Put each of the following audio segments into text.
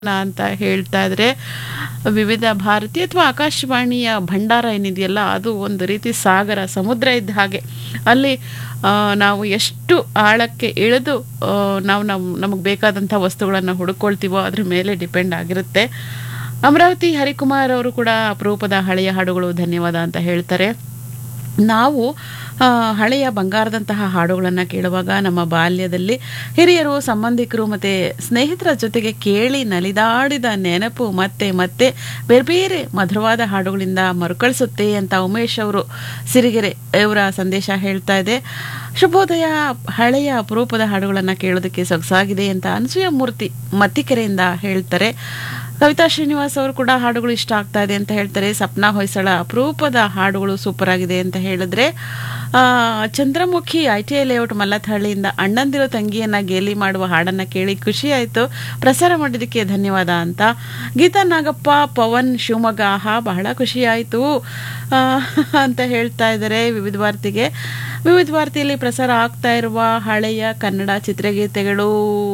ಅಂತ ಹೇಳ್ತಾ ಇದ್ರೆ ವಿವಿಧ ಭಾರತಿ ಅಥವಾ ಆಕಾಶವಾಣಿಯ ಭಂಡಾರ ಏನಿದೆಯಲ್ಲ ಅದು ಒಂದು ರೀತಿ ಸಾಗರ ಸಮುದ್ರ ಇದ್ದ ಹಾಗೆ ಅಲ್ಲಿ ಆ, ನಾವು ಎಷ್ಟು ಆಳಕ್ಕೆ ಇಳಿದು ಆ, ನಾವು ನಮ್ ನಮಗೆ ಬೇಕಾದಂಥ ವಸ್ತುಗಳನ್ನು ಹುಡುಕೊಳ್ತೀವೋ ಅದ್ರ ಮೇಲೆ ಡಿಪೆಂಡ್ ಆಗಿರುತ್ತೆ ಅಮರಾವತಿ ಹರಿಕುಮಾರ್ ಅವರು ಕೂಡ ಅಪರೂಪದ ಹಳೆಯ ಹಾಡುಗಳು ಧನ್ಯವಾದ ಅಂತ ಹೇಳ್ತಾರೆ ನಾವು ಆ, ಹಳೆಯ ಬಂಗಾರದಂತಹ ಹಾಡುಗಳನ್ನು ಕೇಳುವಾಗ ನಮ್ಮ ಬಾಲ್ಯದಲ್ಲಿ ಹಿರಿಯರು ಸಂಬಂಧಿಕರು ಮತ್ತು ಸ್ನೇಹಿತರ ಜೊತೆಗೆ ಕೇಳಿ ನಲಿದಾಡಿದ ನೆನಪು ಮತ್ತೆ ಮತ್ತೆ ಬೇರೆ ಬೇರೆ ಮಧುರವಾದ ಹಾಡುಗಳಿಂದ ಮರುಕಳಿಸುತ್ತೆ ಅಂತ ಉಮೇಶ್ ಅವರು ಸಿರಿಗೆರೆ ಇವರ ಸಂದೇಶ ಹೇಳ್ತಾ ಇದೆ ಶುಭೋದಯ ಹಳೆಯ ಅಪರೂಪದ ಹಾಡುಗಳನ್ನು ಕೇಳೋದಕ್ಕೆ ಸೊಗಸಾಗಿದೆ ಅಂತ ಅನಸೂಯ ಮೂರ್ತಿ ಮತ್ತಿಕೆರೆಯಿಂದ ಹೇಳ್ತಾರೆ ಕವಿತಾ ಶ್ರೀನಿವಾಸ್ ಅವರು ಕೂಡ ಹಾಡುಗಳು ಇಷ್ಟ ಆಗ್ತಾ ಇದೆ ಅಂತ ಹೇಳ್ತಾರೆ ಸಪ್ನಾ ಹೊಯ್ಸಳ ಅಪರೂಪದ ಹಾಡುಗಳು ಸೂಪರ್ ಆಗಿದೆ ಅಂತ ಹೇಳಿದ್ರೆ ಆ, Chandramukhi I T I layout ಮಲ್ಲಥಹಳ್ಳಿಯಿಂದ ಅಣ್ಣಂದಿರೋ ತಂಗಿಯನ್ನ ಗೇಲಿ ಮಾಡುವ ಹಾಡನ್ನ ಕೇಳಿ ಖುಷಿ ಆಯ್ತು ಪ್ರಸಾರ ಮಾಡಿದ್ದಕ್ಕೆ ಧನ್ಯವಾದ ಅಂತ ಗೀತಾ ನಾಗಪ್ಪ ಪವನ್ ಶಿವಮೊಗ್ಗ ಆಹಾ ಬಹಳ ಖುಷಿ ಆಯಿತು ಅಂತ ಹೇಳ್ತಾ ಇದ್ದಾರೆ ವಿವಿಧ ಭಾರತಿಗೆ ವಿವಿಧ ಭಾರತಿಯಲ್ಲಿ ಪ್ರಸಾರ ಆಗ್ತಾ ಇರುವ ಹಳೆಯ ಕನ್ನಡ ಚಿತ್ರಗೀತೆಗಳು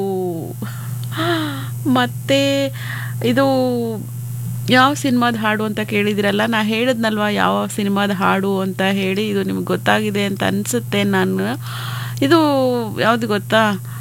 ಮತ್ತೆ ಇದು ಯಾವ ಸಿನಿಮಾದ ಹಾಡು ಅಂತ ಕೇಳಿದಿರಲ್ಲ ನಾ ಹೇಳಿದ್ನಲ್ವಾ ಯಾವ ಸಿನಿಮಾದ ಹಾಡು ಅಂತ ಹೇಳಿ ಇದು ನಿಮ್ಗೆ ಗೊತ್ತಾಗಿದೆ ಅಂತ ಅನಿಸುತ್ತೆ ನಾನು ಇದು ಯಾವುದು ಗೊತ್ತಾ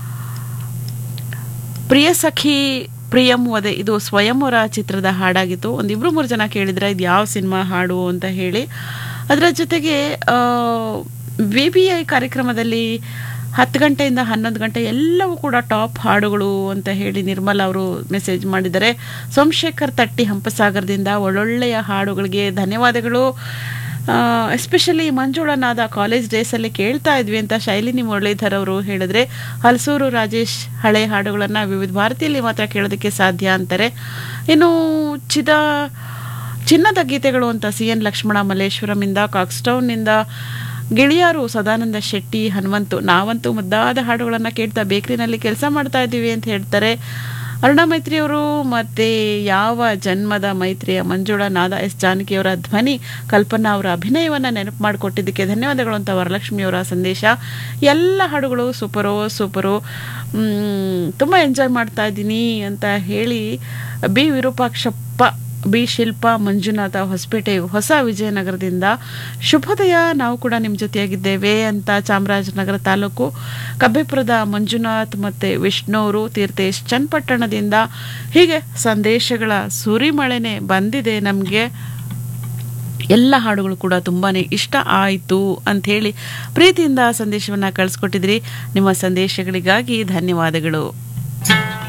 ಪ್ರಿಯ ಸಖಿ ಪ್ರಿಯಂ ವದೆ ಇದು ಸ್ವಯಂವರ ಚಿತ್ರದ ಹಾಡಾಗಿತ್ತು ಒಂದಿಬ್ರು ಮೂರು ಜನ ಕೇಳಿದ್ರೆ ಇದು ಯಾವ ಸಿನಿಮಾ ಹಾಡು ಅಂತ ಹೇಳಿ ಅದರ ಜೊತೆಗೆ ವಿ ಬಿ ಐ ಕಾರ್ಯಕ್ರಮದಲ್ಲಿ ಹತ್ತು ಗಂಟೆಯಿಂದ ಹನ್ನೊಂದು ಗಂಟೆ ಎಲ್ಲವೂ ಕೂಡ ಟಾಪ್ ಹಾಡುಗಳು ಅಂತ ಹೇಳಿ ನಿರ್ಮಲ ಅವರು ಮೆಸೇಜ್ ಮಾಡಿದ್ದಾರೆ ಸೋಮಶೇಖರ್ ತಟ್ಟಿ ಹಂಪಸಾಗರದಿಂದ ಒಳ್ಳೊಳ್ಳೆಯ ಹಾಡುಗಳಿಗೆ ಧನ್ಯವಾದಗಳು ಎಸ್ಪೆಷಲಿ ಮಂಜುಳನಾದ ಕಾಲೇಜ್ ಡೇಸಲ್ಲಿ ಕೇಳ್ತಾ ಇದ್ವಿ ಅಂತ ಶೈಲಿನಿ ಮುರಳೀಧರ್ ಅವರು ಹೇಳಿದ್ರೆ ಹಲಸೂರು ರಾಜೇಶ್ ಹಳೆ ಹಾಡುಗಳನ್ನು ವಿವಿಧ ಭಾರತಿಯಲ್ಲಿ ಮಾತ್ರ ಕೇಳೋದಕ್ಕೆ ಸಾಧ್ಯ ಅಂತಾರೆ ಇನ್ನು ಚಿದ ಚಿನ್ನದ ಗೀತೆಗಳು ಅಂತ ಸಿ ಎನ್ ಲಕ್ಷ್ಮಣ ಮಲ್ಲೇಶ್ವರಮಿಂದ ಕಾಕ್ಸ್ಟೌನ್ನಿಂದ ಗೆಳೆಯರು ಸದಾನಂದ ಶೆಟ್ಟಿ ಹನುಮಂತು ನಾವಂತೂ ಮುದ್ದಾದ ಹಾಡುಗಳನ್ನು ಕೇಳ್ತಾ ಬೇಕ್ರಿನಲ್ಲಿ ಕೆಲಸ ಮಾಡ್ತಾ ಇದ್ದೀವಿ ಅಂತ ಹೇಳ್ತಾರೆ ಅರುಣ ಮೈತ್ರಿಯವರು ಮತ್ತೆ ಯಾವ ಜನ್ಮದ ಮೈತ್ರಿಯ ಮಂಜುಳಾ ನಾದ ಎಸ್ ಜಾನಕಿಯವರ ಧ್ವನಿ ಕಲ್ಪನಾ ಅವರ ಅಭಿನಯವನ್ನು ನೆನಪು ಮಾಡಿಕೊಟ್ಟಿದ್ದಕ್ಕೆ ಧನ್ಯವಾದಗಳು ಅಂತ ವರಲಕ್ಷ್ಮಿಯವರ ಸಂದೇಶ ಎಲ್ಲ ಹಾಡುಗಳು ಸೂಪರು ಸೂಪರು ತುಂಬ ಎಂಜಾಯ್ ಮಾಡ್ತಾ ಇದ್ದೀನಿ ಅಂತ ಹೇಳಿ ಬಿ ವಿರೂಪಾಕ್ಷಪ್ಪ ಬಿ ಶಿಲ್ಪಾ ಮಂಜುನಾಥ ಹೊಸಪೇಟೆ ಹೊಸ ವಿಜಯನಗರದಿಂದ ಶುಭೋದಯ ನಾವು ಕೂಡ ನಿಮ್ಮ ಜೊತೆಯಾಗಿದ್ದೇವೆ ಅಂತ ಚಾಮರಾಜನಗರ ತಾಲೂಕು ಕಬ್ಬೇಪುರದ ಮಂಜುನಾಥ್ ಮತ್ತು ವಿಷ್ಣುವರು ತೀರ್ಥೇಶ್ ಚನ್ನಪಟ್ಟಣದಿಂದ ಹೀಗೆ ಸಂದೇಶಗಳ ಸುರಿಮಳೆನೆ ಬಂದಿದೆ ನಮಗೆ ಎಲ್ಲ ಹಾಡುಗಳು ಕೂಡ ತುಂಬಾ ಇಷ್ಟ ಆಯಿತು ಅಂಥೇಳಿ ಪ್ರೀತಿಯಿಂದ ಸಂದೇಶವನ್ನು ಕಳಿಸ್ಕೊಟ್ಟಿದ್ರಿ ನಿಮ್ಮ ಸಂದೇಶಗಳಿಗಾಗಿ ಧನ್ಯವಾದಗಳು